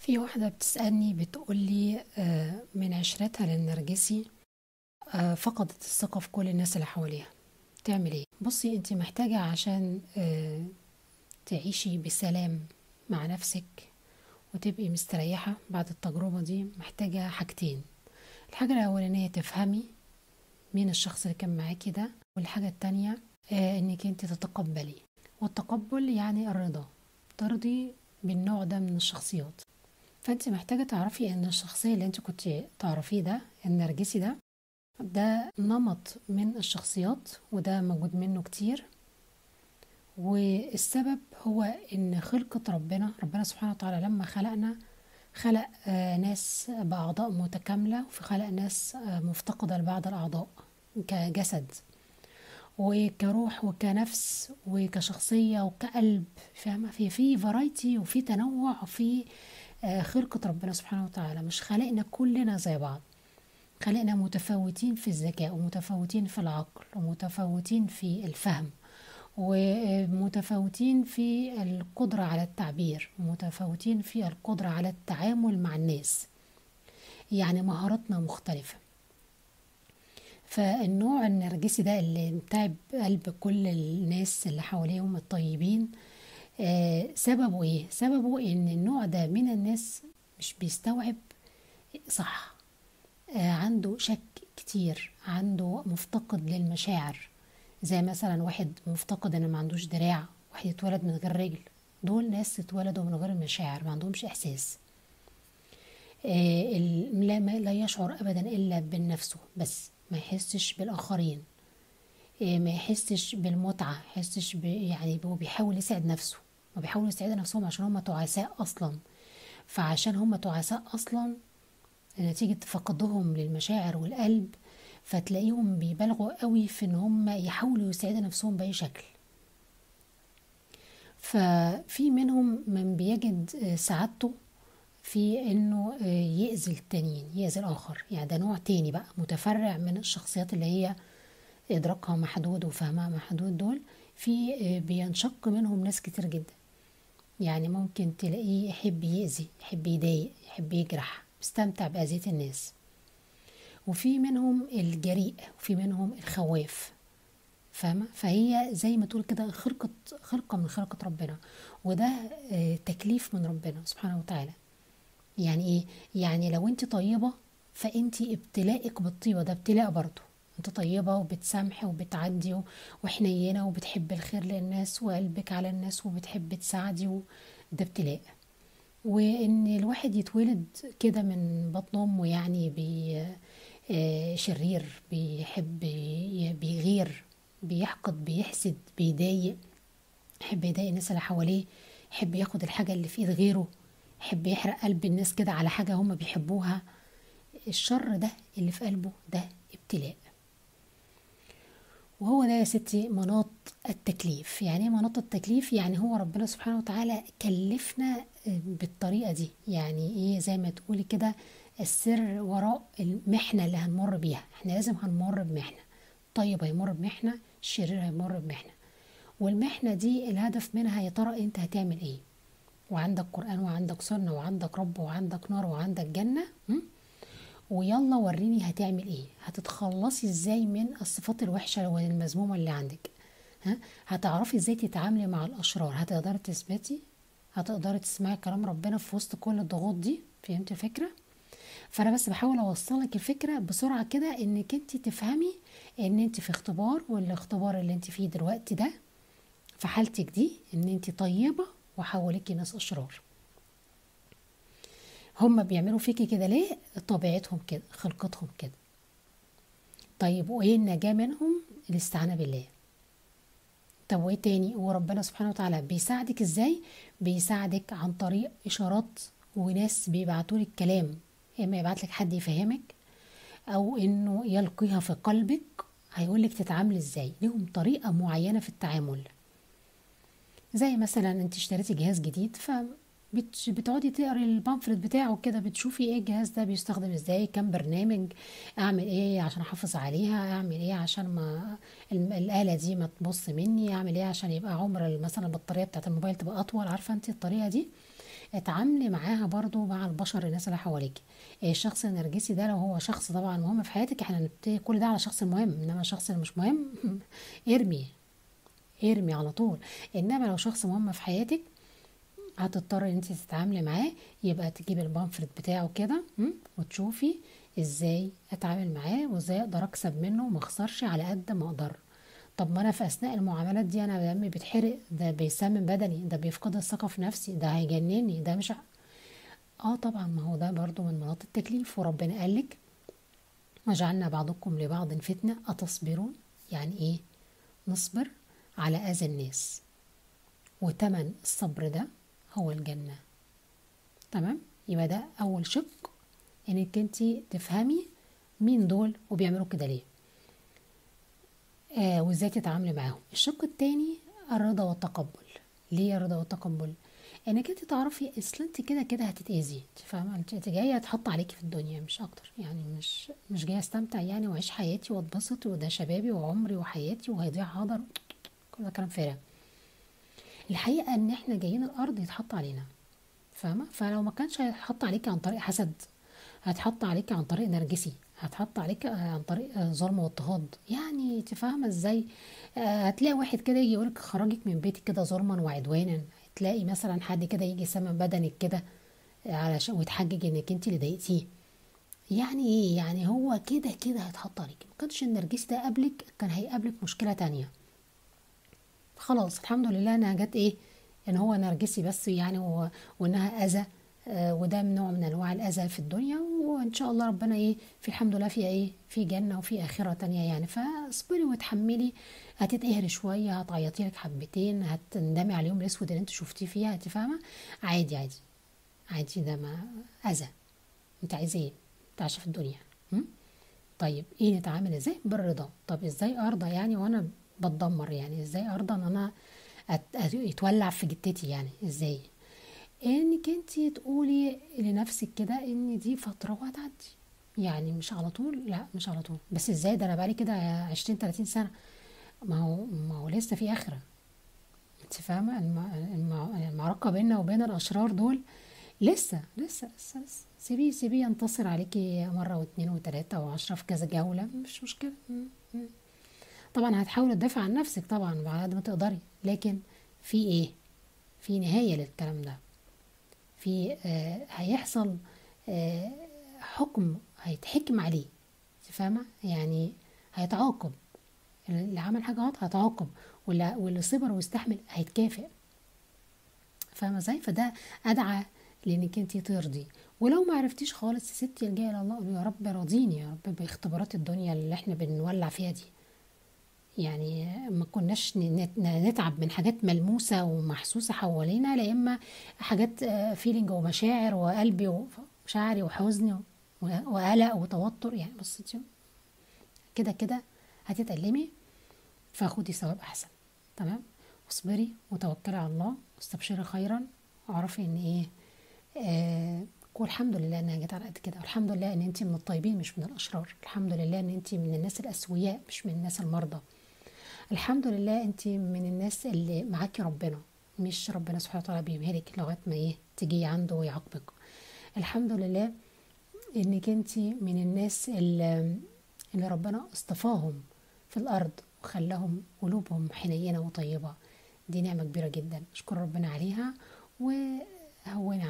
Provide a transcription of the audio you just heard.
في واحدة بتسألني بتقولي آه، من عشرتها للنرجسي آه، فقدت الثقة في كل الناس اللي حواليها تعمل ايه؟ بصي انت محتاجة عشان آه، تعيشي بسلام مع نفسك وتبقي مستريحة بعد التجربة دي محتاجة حاجتين الحاجة الأولانية تفهمي مين الشخص اللي كان معاكي ده والحاجة التانية انك انت تتقبلي والتقبل يعني الرضا ترضي بالنوع ده من الشخصيات فانت محتاجة تعرفي ان الشخصية اللي انت كنت تعرفيه ده النرجسي ده ده نمط من الشخصيات وده موجود منه كتير والسبب هو ان خلقة ربنا ربنا سبحانه وتعالى لما خلقنا خلق آه، ناس بأعضاء متكاملة وفي خلق ناس آه، مفتقدة لبعض الأعضاء كجسد وكروح وكنفس وكشخصية وكقلب فاهمة في في فرايتي وفي تنوع وفي آه، خلقة ربنا سبحانه وتعالى مش خلقنا كلنا زي بعض خلقنا متفاوتين في الذكاء ومتفاوتين في العقل ومتفاوتين في الفهم ومتفاوتين في القدرة على التعبير ومتفاوتين في القدرة على التعامل مع الناس يعني مهاراتنا مختلفة فالنوع النرجسي ده اللي تعب قلب كل الناس اللي حواليهم الطيبين آه، سببه ايه سببه ان النوع ده من الناس مش بيستوعب صح آه، عنده شك كتير عنده مفتقد للمشاعر زي مثلا واحد مفتقد ان ما عندوش دراع واحد اتولد من غير رجل دول ناس اتولدوا من غير مشاعر ما عندهمش احساس آه، لا, لا يشعر ابدا الا بنفسه بس ما يحسش بالاخرين ما يحسش بالمتعة ما يحسش يعني هو بيحاول يسعد نفسه ما بيحاولوا يسعدوا نفسهم عشان هم تعساء أصلا فعشان هم تعساء أصلا نتيجة فقدهم للمشاعر والقلب فتلاقيهم بيبالغوا قوي في ان هم يحاولوا يسعدوا نفسهم بأي شكل ففي منهم من بيجد سعادته في انه يأذي التانيين يأذي الآخر يعني ده نوع تاني بقى متفرع من الشخصيات اللي هي إدراكها محدود وفهمها محدود دول في بينشق منهم ناس كتير جدا يعني ممكن تلاقيه يحب يأذي يحب يضايق يحب يجرح بيستمتع بأذية الناس وفي منهم الجريء وفي منهم الخواف فاهمة فهي زي ما تقول كده خلقة خلقة من خلقة ربنا وده آه، تكليف من ربنا سبحانه وتعالى يعني ايه يعني لو انت طيبة فانت ابتلائك بالطيبة ده ابتلاء برضه انت طيبة وبتسامحي وبتعدي وحنينة وبتحب الخير للناس وقلبك على الناس وبتحب تساعدي ده ابتلاء وان الواحد يتولد كده من بطن امه يعني بي آه، شرير بيحب بيغير بيحقد بيحسد بيضايق يحب يضايق الناس اللي حواليه يحب ياخد الحاجة اللي في ايد غيره يحب يحرق قلب الناس كده على حاجة هما بيحبوها الشر ده اللي في قلبه ده ابتلاء وهو ده يا ستي مناط التكليف يعني ايه مناط التكليف يعني هو ربنا سبحانه وتعالى كلفنا بالطريقة دي يعني ايه زي ما تقولي كده السر وراء المحنة اللي هنمر بيها احنا لازم هنمر بمحنة طيب هيمر بمحنة الشرير هيمر بمحنة والمحنة دي الهدف منها يا ترى انت هتعمل ايه وعندك قرآن وعندك سنة وعندك رب وعندك نار وعندك جنة ويلا وريني هتعمل ايه هتتخلصي ازاي من الصفات الوحشه والمذمومه اللي عندك ها هتعرفي ازاي تتعاملي مع الاشرار هتقدري تثبتي هتقدري تسمعي كلام ربنا في وسط كل الضغوط دي فهمت الفكره فانا بس بحاول اوصلك الفكره بسرعه كده انك انت تفهمي ان انت في اختبار والاختبار اللي انت فيه دلوقتي ده في حالتك دي ان انت طيبه وحواليكي ناس اشرار هم بيعملوا فيكي كده ليه طبيعتهم كده خلقتهم كده طيب وايه النجاة منهم الاستعانة بالله طب وايه تاني وربنا سبحانه وتعالى بيساعدك ازاي بيساعدك عن طريق اشارات وناس بيبعتوا لك كلام اما يبعت لك حد يفهمك او انه يلقيها في قلبك هيقول لك تتعاملي ازاي ليهم طريقه معينه في التعامل زي مثلا انت اشتريتي جهاز جديد ف بتقعدي تقري البامفلت بتاعه كده بتشوفي ايه الجهاز ده بيستخدم ازاي كم برنامج اعمل ايه عشان احافظ عليها اعمل ايه عشان ما الآلة دي ما تبص مني اعمل ايه عشان يبقى عمر مثلا البطارية بتاعت الموبايل تبقى اطول عارفة انت الطريقة دي اتعاملي معاها برضو مع البشر الناس اللي حواليك الشخص النرجسي ده لو هو شخص طبعا مهم في حياتك احنا هنبتدي كل ده على الشخص المهم انما الشخص اللي مش مهم ارمي ارمي على طول انما لو شخص مهم في حياتك هتضطري ان انت تتعاملي معاه يبقى تجيبي البامفلت بتاعه كده م? وتشوفي ازاي اتعامل معاه وازاي اقدر اكسب منه وما اخسرش على قد ما اقدر طب ما انا في اثناء المعاملات دي انا دمي بيتحرق ده بيسمم بدني ده بيفقد الثقه في نفسي ده هيجنني ده مش ع- اه طبعا ما هو ده برضو من مناط التكليف وربنا قالك وجعلنا بعضكم لبعض فتنة أتصبرون يعني إيه نصبر على أذى الناس وتمن الصبر ده هو الجنة تمام يبقى ده أول شق إنك انتي تفهمي مين دول وبيعملوا كده ليه آه وازاي تتعاملي معاهم الشق التاني الرضا والتقبل ليه الرضا والتقبل انك انت تعرفي اصل انت كده كده هتتاذي انت فاهمه انت انت جايه تحط عليكي في الدنيا مش اكتر يعني مش مش جايه استمتع يعني واعيش حياتي واتبسط وده شبابي وعمري وحياتي وهيضيع هدر كل ده كلام فارغ الحقيقه ان احنا جايين الارض يتحط علينا فاهمه فلو ما كانش هيتحط عليكي عن طريق حسد هتحط عليك عن طريق نرجسي هتحط عليك عن طريق ظلم واضطهاد يعني انت فاهمه ازاي آه، هتلاقي واحد كده يجي يقولك خرجك من بيتك كده ظلما وعدوانا تلاقي مثلا حد كده يجي يسمم بدنك كده علشان ويتحجج انك انت اللي ضايقتيه يعني ايه يعني هو كده كده هيتحط عليك ما كانش النرجسي ده قبلك كان هيقابلك مشكله تانية خلاص الحمد لله انها جت ايه ان هو نرجسي بس يعني و... وانها اذى آه، وده نوع من انواع الاذى في الدنيا وان شاء الله ربنا ايه في الحمد لله في ايه في جنه وفي اخره تانية يعني فاصبري وتحملي هتتقهري شويه هتعيطي لك حبتين هتندمي على اليوم الاسود اللي انت شفتيه فيها انت فاهمه عادي عادي عادي ده ما اذى انت عايزه ايه انت عايشه في الدنيا م? طيب ايه نتعامل ازاي بالرضا طب ازاي ارضى يعني وانا بتدمر يعني ازاي ارضى ان انا أت- أت- يتولع في جتتي يعني ازاي انك انتي تقولي لنفسك كده ان دي فترة وهتعدي يعني مش على طول لا مش على طول بس ازاي ده انا بقالي كده عشرين تلاتين سنة ما هو ما هو لسه في اخرة انت فاهمة الم- الم- المعركة بيننا وبين الاشرار دول لسه لسه لسه, لسه. سيبيه سيبيه ينتصر عليكي مرة واتنين وتلاتة وعشرة في كذا جولة مش مشكلة م- م. طبعا هتحاولي تدافع عن نفسك طبعا على قد ما تقدري لكن في ايه في نهاية للكلام ده في آه هيحصل آه حكم هيتحكم عليه أنت فاهمة يعني هيتعاقب اللي عمل حاجة غلط هيتعاقب واللي واللي صبر واستحمل هيتكافئ فاهمة ازاي فده ادعى لانك انت ترضي ولو ما عرفتيش خالص يا ستي الجايه الى الله قولي يا رب راضيني يا رب باختبارات الدنيا اللي احنا بنولع فيها دي يعني ما كناش ن- ن- نتعب من حاجات ملموسة ومحسوسة حوالينا لا إما حاجات فيلينج ومشاعر وقلبي ومشاعري وحزني و- وقلق وتوتر يعني بص انتي كده كده هتتألمي فخدي ثواب أحسن تمام واصبري وتوكلي على الله واستبشري خيرا واعرفي ان ايه آه والحمد لله انها جت على قد كده والحمد لله ان انت من الطيبين مش من الاشرار الحمد لله ان انت من الناس الاسوياء مش من الناس المرضى الحمد لله انت من الناس اللي معاكي ربنا مش ربنا سبحانه وتعالى بيمهلك لغايه ما ايه تيجي عنده ويعاقبك الحمد لله انك انت من الناس اللي, اللي ربنا اصطفاهم في الارض وخلاهم قلوبهم حنينه وطيبه دي نعمه كبيره جدا اشكر ربنا عليها وهون